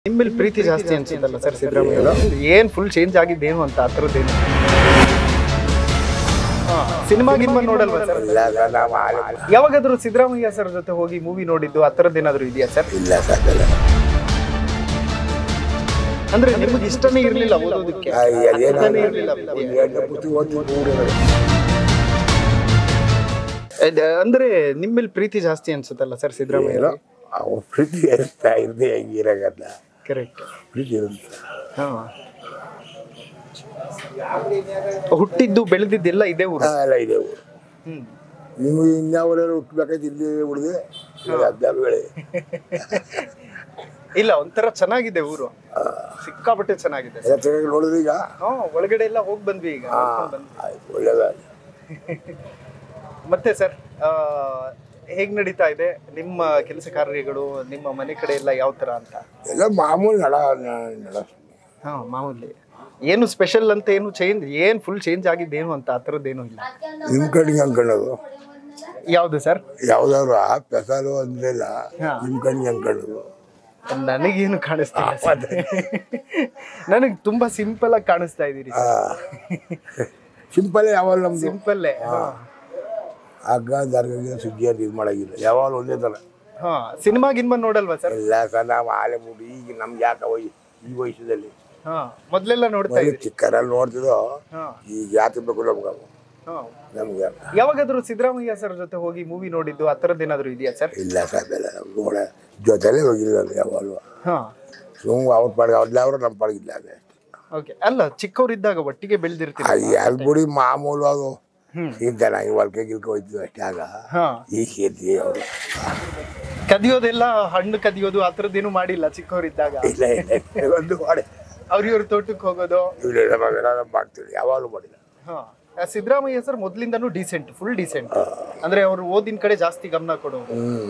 ನಿಮ್ಮಲ್ಲಿ ಪ್ರೀತಿ ಜಾಸ್ತಿ ಅನ್ಸುತ್ತಲ್ಲ ಸರ್ ಸಿದ್ದರಾಮಯ್ಯ ಏನ್ ಫುಲ್ ಚೇಂಜ್ ಆಗಿದ್ದೇನು ಅಂತ ಆ ಥರದ್ದೇನು ಸಿನಿಮಾ ಗಿನ್ಮಾ ನೋಡಲ್ವಾ ಸರ್ ಇಲ್ಲ ಸರ್ ನಾವು ಆಳೆ ಯಾವಾಗಾದ್ರೂ ಸಿದ್ದರಾಮಯ್ಯ ಸರ್ ಜೊತೆ ಹೋಗಿ ಮೂವಿ ನೋಡಿದ್ದು ಆ ಥರದ್ದೇನಾದ್ರೂ ಇದೆಯಾ ಸರ್ ಇಲ್ಲ ಸರ್ ಇಲ್ಲ ಅಂದ್ರೆ ನಿಮ್ಗೆ ಇಷ್ಟನೇ ಇರ್ಲಿಲ್ಲ ಓದೋದಕ್ಕೆ ಆ, ಅದೇನೋ ಇಷ್ಟನೇ ಇರ್ಲಿಲ್ಲ ಒಂದು ವಿದ್ಯೆ. ಎರಡನೇ ಪುಸ್ತಕ ಓದ್ಬಿಟ್ಟು ಊರಿನಲ್ಲಿ. ಅದ್- ಅಂದ್ರೆ ನಿಮ್ಮಲ್ಲಿ ಪ್ರೀತಿ ಜಾಸ್ತಿ ಅನ್ಸುತ್ತಲ್ಲ ಸರ್ ಸಿದ್ದರಾಮಯ್ಯ ಏನೋ ಅವ್ರ ಪ್ರೀತಿ ಇರ್ತಾ ಇರದೆ ಇರಾಗಲ್ಲ ಕರೆಕ್ಟ್ ಪ್ರೀತಿ ಇರುತ್ತೆ ಹಾ ಹುಟ್ಟಿದ್ದು ಬೆಳೆದಿದ್ದೆಲ್ಲ ಇದೇ ಊರು ಆ, ಎಲ್ಲ ಇದೆ ಊರು ಹ್ಮ್ ನಿಮಗೆ ಇನ್ಯಾವ್ಯಾರು ಹುಟ್ಟಬೇಕಾಯ್ತು ಇಲ್ಲಿ ಉಳಿದೆ ಹದಿನಾರು ವೇಳೆ ಇಲ್ಲ ಒಂಥರ ಚೆನ್ನಾಗಿದೆ ಊರು ಸಿಕ್ಕಾಪಟ್ಟೆ ಚೆನ್ನಾಗಿದೆ ಎಲ್ಲ ತಿರುಗಿ ನೋಡಿದ್ರೆ ಈಗ ಹಾ ಒಳಗಡೆ ಎಲ್ಲ ಹೋಗಿ ಬಂದ್ವಿ ಈಗ ಹಾ ನೋಡ್ಕೊಂಡ್ ಬಂದ್ವಿ. ಆಯ್ತು ಒಳ್ಳೇದಾಗಲಿ ಮತ್ತೆ ಸರ್ ಹೇಗ್ ನಡೀತಾ ಇದೆ ನಿಮ್ಮ ಕೆಲಸ ಕಾರ್ಯಗಳು ನಿಮ್ಮ ಮನೆ ಕಡೆ ಎಲ್ಲ ಯಾವ ತರ ಅಂತ ಎಲ್ಲ ಮಾಮೂಲಿ ನಡ ನಡ ಹಾ ಮಾಮೂಲಿ ಏನು ಸ್ಪೆಷಲ್ ಅಂತ ಏನು ಚೇಂಜ್ ಏನ್ ಫುಲ್ ಚೇಂಜ್ ಆಗಿದ್ದೇನು ಅಂತ ಆ ಥರದ್ದೇನು ಇಲ್ಲ ನಿಮ್ಮ ಕಡೆಗೆ ಅನ್ಕೊಳ್ಳೋದು ಯಾವ್ದು ಸರ್ ಯಾವ್ದಾದ್ರು ಆ ಪೆಸಾಲು ಅಂದ್ರಿಲ್ಲ ಹಾ. ನಿಮ್ಮ ಕಡೆಗೆ ಅನ್ಕೊಳ್ಳೋದು ನನಗೇನು ಕಾಣಿಸ್ತಿಲ್ಲ ಸರ್. ನನಗೆ ತುಂಬಾ ಸಿಂಪಲ್ ಆಗಿ ಕಾಣಿಸ್ತಾ ಇದೀರಿ ಸಿಂಪಲ್ ಯಾವಾಗ ನಮ್ದು ಸಿಂಪಲ್ಲೇ ಹಗ್ಗ ದರ್ಗಗೆ ಸುಗ್ಗಿ ಅಂತ ಇದು ಮಾಡಾಗಿಲ್ಲ ಯಾವಾಗ ಒಂದೇ ಥರ ಹಾ ಸಿನಿಮಾ ಗಿನ್ಮಾ ನೋಡಲ್ವಾ ಸರ್ ಎಲ್ಲ ಸರ್ ನಾವು ಆಲೆ ಬಿಡು ಈಗ ನಮ್ಗೆ ಯಾಕೆ ವಯ್ ಈ ವಯಸ್ಸದಲ್ಲಿ ಹಾ ಮೊದ್ಲೆಲ್ಲ ನೋಡ್ತಾ ಮೊದಲು ಇದ್ರಿ ಚಿಕ್ಕರಲ್ಲಿ ನೋಡ್ತಿದ್ದೋ ಹಾ ಈಗ ಯಾಕೆ ಬೇಕು ನಮ್ಗೆ ಹಾ ನಮ್ಗೆ ಯಾವಾಗಾದ್ರೂ ಸಿದ್ದರಾಮಯ್ಯ ಸರ್ ಜೊತೆ ಹೋಗಿ ಮೂವಿ ನೋಡಿದ್ದು ಆ ಥರದ್ದೇನಾದ್ರೂ ಇದೆಯಾ ಸರ್ ಇಲ್ಲ ಸರ್ ಎಲ್ಲ ನೋಡ ಜೊತೆಲೇ ಹೋಗಿಲ್ಲ ನಾನು ಯಾವಾಗಲೂ ಹಾ ಸುಮ್ಮ ಅವ್ರ ಪಾಡಿಗೆ ಅವ್ರಲ್ಲ ಅವರು ನಮ್ಮ ಪಾಡಿಗಿಲ್ಲ ಅದೇ ಓಕೆ ಅಲ್ಲ ಚಿಕ್ಕವರಿದ್ದಾಗ ಒಟ್ಟಿಗೆ ಬೆಳೆದಿರ್ತೀವಿ ಅದು ಯಾರು ಬಿಡಿ ಮಾಮೂಲು ಅದು ಹ್ಮ್. ಇಂಥ ನಾವು ಹೊಲ್ಕೆ ಗಿಲ್ಕೆ ಹೋಯ್ತಿದ್ವಿ ಅಷ್ಟೇ ಆಗ ಹಾ ಈಗ ಸೇರ್ತೀವಿ ಅವರು ಕದಿಯೋದೆಲ್ಲ ಹಣ್ಣು ಕದಿಯೋದು ಆ ಥರದ್ದೇನು ಮಾಡಿಲ್ಲ ಚಿಕ್ಕವರಿದ್ದಾಗ ಇಲ್ಲ ಇಲ್ಲ ಒಂದು ಮಾಡಿ ಅವ್ರ ಇವ್ರ ತೋಟಕ್ಕೆ ಹೋಗೋದು ಇಲ್ಲ ನಾವೆಲ್ಲ ಮಾಡ್ತೀವಿ ಯಾವಾಗಲೂ ಮಾಡಿಲ್ಲ ಹಾ ಆ ಸಿದ್ದರಾಮಯ್ಯ ಸರ್ ಮೊದ್ಲಿಂದಾನು ಡೀಸೆಂಟ್ ಫುಲ್ ಡೀಸೆಂಟ್ ಅಂದ್ರೆ ಅವ್ರು ಓದಿನ ಕಡೆ ಜಾಸ್ತಿ ಗಮನ ಕೊಡೋರು ಹ್ಞೂ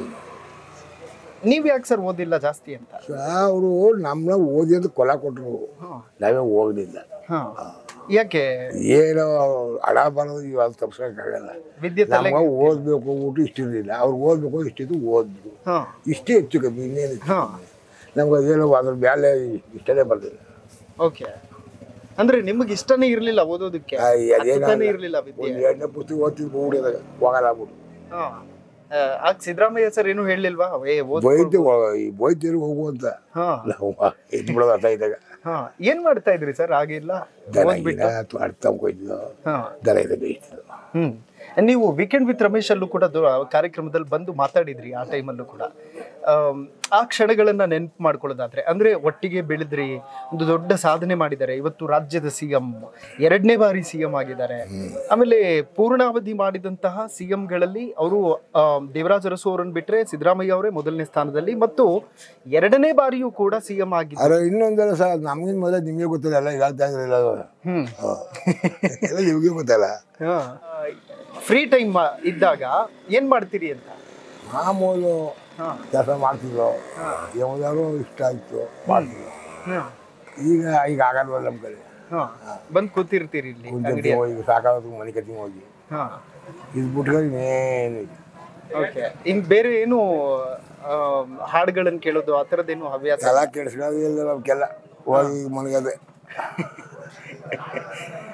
ನೀವ್ ಯಾಕೆ ಸರ್ ಓದಿಲ್ಲ ಜಾಸ್ತಿ ಅಂತ ಅವರು ನಮ್ಮನ್ನ ಓದಿ ಅಂತ ಕೊಲ ಕೊಟ್ಟರು ಹಾ. ನಾವೇ ಹೋಗಲಿಲ್ಲ ಹಾ ಯಾಕೆ ಏನೋ ಹಣ ಬರೋದು ಇವಾಗ ತಪ್ಸೋಕ್ಕಾಗಲ್ಲ ವಿದ್ಯೆ ತಲೆ ನಮ್ಗೆ ಓದಬೇಕು ಊಟ ಇಷ್ಟಿರಲಿಲ್ಲ ಅವ್ರು ಓದಬೇಕು ಇಷ್ಟಿದ್ದು ಓದಿದ್ರು ಹಾ ಇಷ್ಟೇ ಹೆಚ್ಚು ಕಮ್ಮಿ ಇನ್ನೇನು ಹೆಚ್ಚು ಹಾ ನಮ್ಗೆ ಅದೇನೋ ಅದ್ರ ಮೇಲೆ ಇಷ್ಟನೇ ಬರ್ಲಿಲ್ಲ ಓಕೆ ಅಂದ್ರೆ ನಿಮಗೆ ಇಷ್ಟನೇ ಇರ್ಲಿಲ್ಲ ಓದೋದಕ್ಕೆ ಆ, ಅದೇನೋ ಹತ್ತನೇ ಇರ್ಲಿಲ್ಲ ವಿದ್ಯೆ ಒಂದು ಎರಡನೇ ಪುಸ್ತಕ ಓದ್ತಿದ್ದು ಊಡಿದಾಗ ಹೋಗಲ್ಲ ಆಗ್ಬಿಟ್ಟು ಹಾ ಆ, ಆಗ ಸಿದ್ದರಾಮಯ್ಯ ಸರ್ ಏನು ಹೇಳಿಲ್ವಾ ಏ ಓದ್ ಬೈತು ಈ ಬೈತಿರು ಹೋಗು ಅಂತ ಹಾ ನಾವು ಎದ್ಬಿಡೋದು ಅರ್ಥ ಇದ್ದಾಗ ಹಾ ಏನ್ ಮಾಡ್ತಾ ಇದ್ರಿ ಸರ್ ಆಗಿಲ್ಲ ದನ ಗಿಡ ಅಥವಾ ಅರ್ಥ ಹೋಯ್ತಿದ್ದು ಹಾ ದನ ಇದೆ ಬೇಯಿಸ್ತಿದ್ದು ಹ್ಮ್ ನೀವು ವೀಕೆಂಡ್ ವಿತ್ ರಮೇಶ್ ಅಲ್ಲೂ ಕೂಡ ದೊ- ಕಾರ್ಯಕ್ರಮದಲ್ಲಿ ಬಂದು ಮಾತಾಡಿದ್ರಿ ಆ ಟೈಮಲ್ಲೂ ಕೂಡ ಆಮ್, ಆ ಕ್ಷಣಗಳನ್ನ ನೆನಪು ಮಾಡ್ಕೊಳ್ಳೋದಾದ್ರೆ ಅಂದ್ರೆ ಒಟ್ಟಿಗೆ ಬೆಳೆದ್ರಿ ಒಂದು ದೊಡ್ಡ ಸಾಧನೆ ಮಾಡಿದ್ದಾರೆ ಇವತ್ತು ರಾಜ್ಯದ ಸಿಎಂ ಎರಡನೇ ಬಾರಿ ಸಿಎಂ ಆಗಿದ್ದಾರೆ ಆಮೇಲೆ ಪೂರ್ಣಾವಧಿ ಮಾಡಿದಂತಹ ಸಿಎಂಗಳಲ್ಲಿ ಅವರು ದೇವರಾಜ ಅರಸು ಅವರನ್ನು ಬಿಟ್ರೆ ಸಿದ್ದರಾಮಯ್ಯ ಅವರೇ ಮೊದಲನೇ ಸ್ಥಾನದಲ್ಲಿ ಮತ್ತು ಎರಡನೇ ಬಾರಿಯೂ ಕೂಡ ಸಿಎಂ ಆಗಿದ್ದಾರೆ ಅರೆ ಇನ್ನೊಂದಲ್ಲ ಸರ್ ನಮ್ಗಿನ ಮೊದಲೇ ನಿಮಗೆ ಗೊತ್ತಿಲ್ಲ ಎಲ್ಲ ಹೇಳ್ತಾ ಇದ್ರಲ್ಲ ಅದು. ಹ್ಮ್ ಹಾ. ಎಲ್ಲ ನಿಮಗೆ ಗೊತ್ತಲ್ಲ ಫ್ರೀ ಟೈಮ್ ಇದ್ದಾಗ ಏನ್ ಮಾಡ್ತೀರಿ ಅಂತ ಮಾಮೂಲು ಹಾ ಕೆಲಸ ಮಾಡ್ತಿದ್ರು ಯಾವ್ದಾದ್ರು ಇಷ್ಟ ಆಯ್ತು ಮಾಡ್ತಿದ್ರು ಹಾ ಈಗ ಈಗ ಆಗಲ್ವಲ್ಲ ನಮ್ಮ ಕಡೆ ಹಾ ಬಂದ್ ಕೂತಿರ್ತೀರಿ ಇಲ್ಲಿ ಕುಂತಿ ಹೋಗಿ ಸಾಕಾಗೋದು ಮನೆ ಕತ್ತಿ ಹೋಗಿ ಹಾ ಇದು ಬಿಟ್ರೆ ಇನ್ನೇನು ಓಕೆ ಹಿಂಗ್ ಬೇರೆ ಏನು ಆ, ಹಾಡುಗಳನ್ನ ಕೇಳೋದು ಆ ಥರದ್ದೇನು ಹವ್ಯಾಸ ಎಲ್ಲ ಕೆಡಿಸ್ಕೊಳ್ಳೋದು ಇಲ್ಲ ನಮ್ಗೆಲ್ಲ ಹೋಗಿ ಮನೆಗದೆ